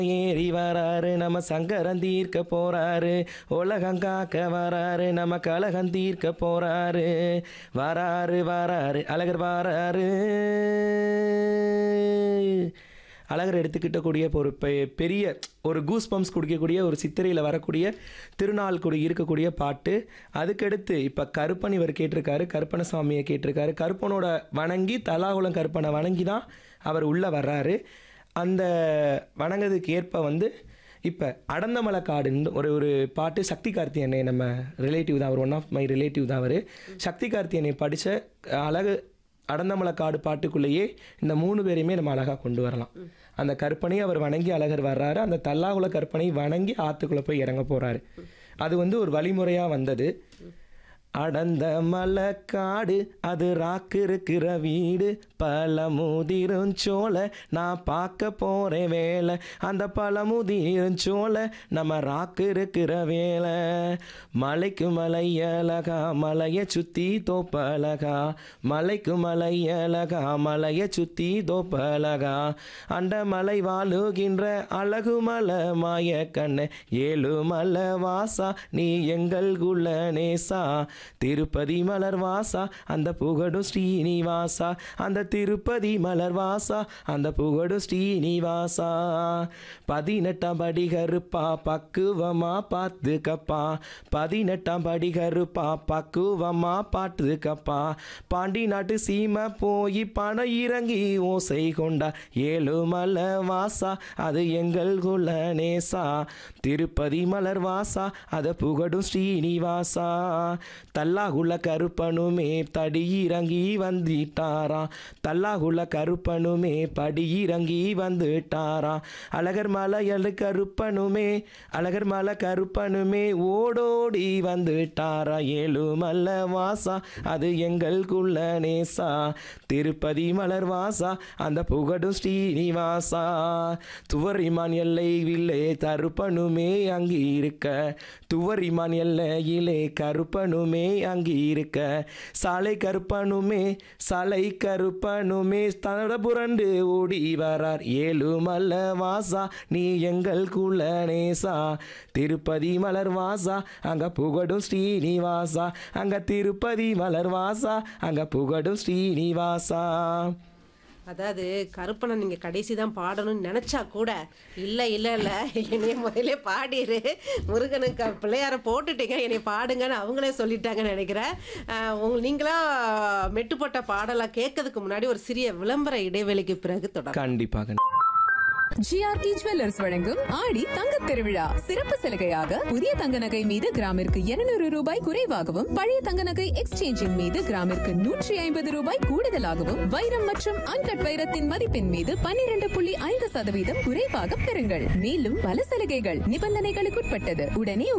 ஏறி வராரு நம்ம சங்கரம் தீர்க்க போறாரு உலகம் காக்க வராரு நம்ம கலகம் தீர்க்க போறாரு வராரு வராரு அழகர் வராரு அழகர் எடுத்துக்கிட்டக்கூடிய ஒரு பெ- பெரிய ஒரு கூஸ் பம்ப்ஸ் கொடுக்கக்கூடிய ஒரு சித்திரையில் வரக்கூடிய திருநாள் கொடி இருக்கக்கூடிய பாட்டு அதுக்கடுத்து இப்போ கருப்பன் இவர் கேட்டிருக்காரு கருப்பண சுவாமியை கேட்டிருக்காரு கருப்பனோட வணங்கி தலாகுளம் கருப்பனை வணங்கி தான் அவர் உள்ளே வர்றாரு அந்த வணங்குறதுக்கு ஏற்ப வந்து இப்போ அடந்தமலை காடுன்னு ஒரு ஒரு பாட்டு சக்தி கார்த்தியனை நம்ம ரிலேட்டிவ் தான் அவர் ஒன் ஆஃப் மை ரிலேட்டிவ் தான் அவர் சக்தி கார்த்தியனை படித்த அழகு அடந்தமலை காடு பாட்டுக்குள்ளேயே இந்த மூணு பேரையுமே நம்ம அழகாக கொண்டு வரலாம் அந்த கற்பனை அவர் வணங்கி அழகர் வர்றாரு அந்த தல்லாகுல கற்பனை வணங்கி ஆற்றுக்குள்ளே போய் இறங்க போகிறாரு அது வந்து ஒரு வழிமுறையாக வந்தது அடந்த மலைக்காடு அது ராக்கு இருக்கிற வீடு பழமுதிரும் சோலை நான் பார்க்க போகிறேன் வேலை அந்த பழமுதிரும் சோலை நம்ம ராக்கு இருக்கிற வேலை மலைக்கு மலை அழகா மலையை சுற்றி தோப்பழகா மலைக்கு மலை அழகா மலையை சுற்றி தோப்பழகா அண்ட மலை வாழுகின்ற அழகு மலை மாய கண்ண ஏழு மலை வாசா நீ எங்கள் குல நேசா திருப்பதி மலர் வாசா அந்த புகடும் ஸ்ரீனிவாசா அந்த திருப்பதி மலர் வாசா அந்த புகடும் ஸ்ரீனிவாசா பதினெட்டாம் படி கருப்பா பக்குவமா பார்த்துக்கப்பா பதினெட்டாம் படி கருப்பா பக்குவமா பார்த்துக்கப்பா பாண்டி நாட்டு சீமை போய் பணம் இறங்கி ஓசை கொண்டா ஏழு மலை வாசா அது எங்கள் குல நேசா திருப்பதி மலர் வாசா அதை புகடும் ஸ்ரீனிவாசா தல்லாகுள்ள கருப்பனுமே தடி இறங்கி வந்துட்டாரா தல்லாகுள்ள கருப்பனுமே படி இறங்கி வந்துட்டாரா அழகர் மலையல் கருப்பனுமே அழகர் மலை கருப்பனுமே ஓடோடி வந்துட்டாரா ஏழு மல்ல வாசா அது எங்கள் குள்ள நேசா திருப்பதி மலர் வாசா அந்த புகடும் ஸ்ரீனிவாசா துவரிமான் எல்லை வில்லே தருப்பனுமே அங்கு இருக்க துவரிமான் எல்லையிலே கருப்பனுமே அங்கு இருக்க சாலை கருப்பனுமே சாலை கருப்பனுமே தட புரண்டு ஓடி வரார் ஏழு மல்ல வாசா நீ எங்கள் குல நேசா திருப்பதி மலர் வாசா அங்க புகடும் ஸ்ரீனிவாசா அங்க திருப்பதி மலர் வாசா அங்க புகடும் ஸ்ரீனிவாசா அதாவது கருப்பனை நீங்க கடைசி தான் பாடணும்னு நினைச்சா கூட இல்ல இல்ல இல்ல என்னைய முதல்ல பாடிரு முருகனுக்கு பிள்ளையார போட்டுட்டீங்க என்னை பாடுங்கன்னு அவங்களே சொல்லிட்டாங்கன்னு நினைக்கிறேன் அஹ் உங்க நீங்களா மெட்டுப்பட்ட பாடலை கேட்கறதுக்கு முன்னாடி ஒரு சிறிய விளம்பர இடைவெளிக்கு பிறகு தொடரும் கண்டிப்பாக ஜிஆர்டி ஜுவல்லர்ஸ் வழங்கும் ஆடி தங்கத் திருவிழா சிறப்பு சலுகையாக புதிய தங்க நகை மீது கிராமிற்கு 200 ரூபாய் குறைவாகவும் பழைய தங்க நகை எக்ஸ்சேஞ்சின் மீது கிராமிற்கு நூற்றி ஐம்பது ரூபாய் கூடுதலாகவும் வைரம் மற்றும் அன்கட் வைரத்தின் மதிப்பின் மீது 12.5% புள்ளி ஐந்து சதவீதம் குறைவாக பெறுங்கள் மேலும் பல சலுகைகள் நிபந்தனைகளுக்குட்பட்டது உடனே